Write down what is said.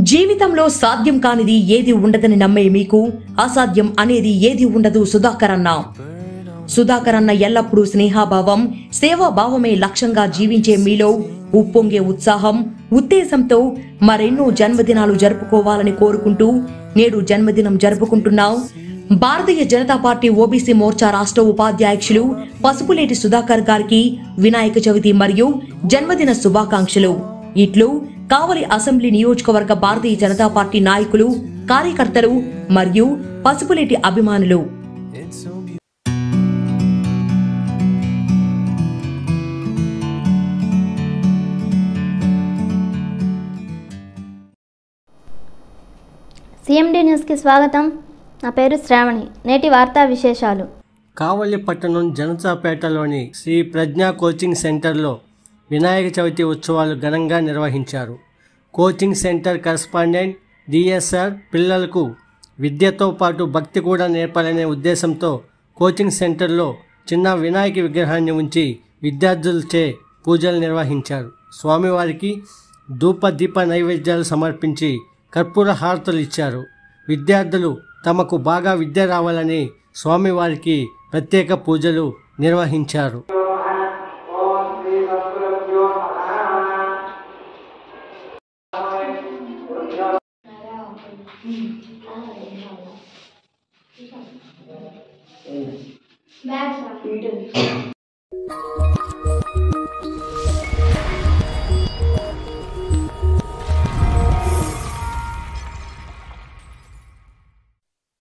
జీవితంలో సాధ్యం కానిది ఏది ఉండదని నమ్మే మీకు అసాధ్యం అనేది ఏది ఉండదు సుధాకర్ అన్న సుధాకర్ అన్న ఎల్లప్పుడూ స్నేహాభావం సేవాభావమే లక్ష్యంగా జీవించే మీలో ఉప్పొంగే ఉత్సాహం ఉత్తేజంతో మరెన్నో జన్మదినాలు జరుపుకోవాలని కోరుకుంటూ నేడు జన్మదినం జరుపుకుంటున్నాం భారతీయ జనతా పార్టీ ఓబీసీ మోర్చా రాష్ట్ర ఉపాధ్యక్షులు పసుపులేటి సుధాకర్ గారికి వినాయక చవితి మరియు జన్మదిన శుభాకాంక్షలు ఇట్లు కావలి అసెంబ్లీ నియోజకవర్గ భారతీయ జనతా పార్టీ నాయకులు కార్యకర్తలు మరియు పసుపులేటి అభిమానులు సిఎండి న్యూస్కి స్వాగతం నా పేరు శ్రావణి నేటి వార్తా విశేషాలు కావలి పట్టణం జనతాపేటలోని శ్రీ ప్రజ్ఞా కోచింగ్ సెంటర్లో వినాయక చవితి ఉత్సవాలు ఘనంగా నిర్వహించారు కోచింగ్ సెంటర్ కరస్పాండెంట్ డిఎస్ఆర్ పిల్లలకు విద్యతో పాటు భక్తి కూడా నేర్పాలనే ఉద్దేశంతో కోచింగ్ సెంటర్లో చిన్న వినాయక విగ్రహాన్ని ఉంచి విద్యార్థులచే పూజలు నిర్వహించారు స్వామివారికి ధూప దీప నైవేద్యాలు సమర్పించి కర్పూర హారతులు ఇచ్చారు విద్యార్థులు తమకు బాగా విద్య రావాలని స్వామివారికి ప్రత్యేక పూజలు నిర్వహించారు